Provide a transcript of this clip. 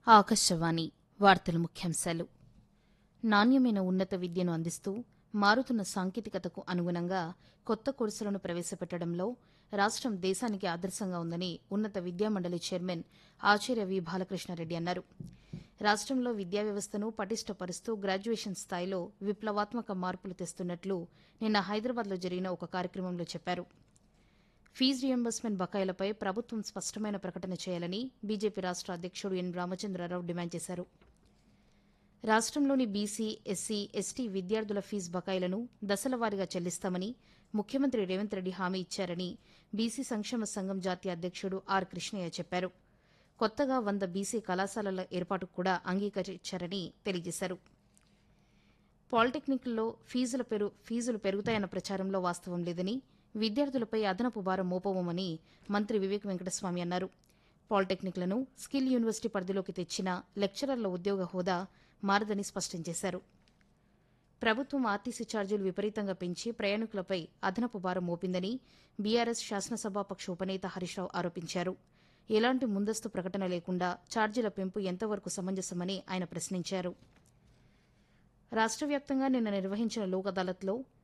ఆకాశవాణి వార్తల ముఖ్యాంశాలు నాణ్యమైన ఉన్నత విద్యను అందిస్తూ మారుతున్న సాంకేతికతకు అనుగుణంగా కొత్త కోర్సులను ప్రవేశపెట్టడంలో రాష్టం దేశానికి ఆదర్శంగా ఉందని ఉన్నత విద్యామండలి చైర్మన్ ఆచార్య వి బాలకృష్ణారెడ్డి అన్నారు రాష్టంలో విద్యా వ్యవస్థను పటిష్టపరుస్తూ గ్రాడ్యుయేషన్ స్థాయిలో విప్లవాత్మక మార్పులు తెస్తున్నట్లు నిన్న హైదరాబాద్లో జరిగిన ఒక కార్యక్రమంలో చెప్పారు ఫీజు రియంబర్స్మెంట్ బకాయిలపై ప్రభుత్వం స్పష్టమైన ప్రకటన చేయాలని బీజేపీ రాష్ట అధ్యక్షుడు ఎన్ రామచంద్రరావు డిమాండ్ చేశారు రాష్టంలోని బీసీ ఎస్సీ ఎస్టీ విద్యార్థుల ఫీజు బకాయిలను దశలవారీగా చెల్లిస్తామని ముఖ్యమంత్రి రేవంత్ రెడ్డి హామీ ఇచ్చారని బీసీ సంక్షేమ సంఘం జాతీయ అధ్యక్షుడు ఆర్ కృష్ణయ్య చెప్పారు కొత్తగా వంద బీసీ కళాశాలల ఏర్పాటుకు కూడా అంగీకరించారని తెలియజేశారు పాలిటెక్నిక్ల్లో ఫీజుల పెరు ఫీజులు పెరుగుతాయన్న ప్రచారంలో వాస్తవం లేదని విద్యార్థులపై అదనపు భారం మోపవమని మంత్రి వివేక్ వెంకటస్వామి అన్నారు పాలిటెక్నిక్లను స్కిల్ యూనివర్సిటీ పరిధిలోకి తెచ్చిన లెక్చరర్ల ఉద్యోగ హోదా మారదని స్పష్టం చేశారు ప్రభుత్వం ఆర్టీసీ ఛార్జీలు విపరీతంగా పెంచి ప్రయాణికులపై అదనపు భారం మోపిందని బీఆర్ఎస్ శాసనసభాపక్ష ఉపనేత హరీష్రావు ఆరోపించారు ఎలాంటి ముందస్తు ప్రకటన లేకుండా ఛార్జీల పెంపు ఎంతవరకు సమంజసమని ఆయన ప్రశ్నించారు రాష్ట్ర వ్యాప్తంగా నిన్న నిర్వహించిన లోక్ అదాలత్లో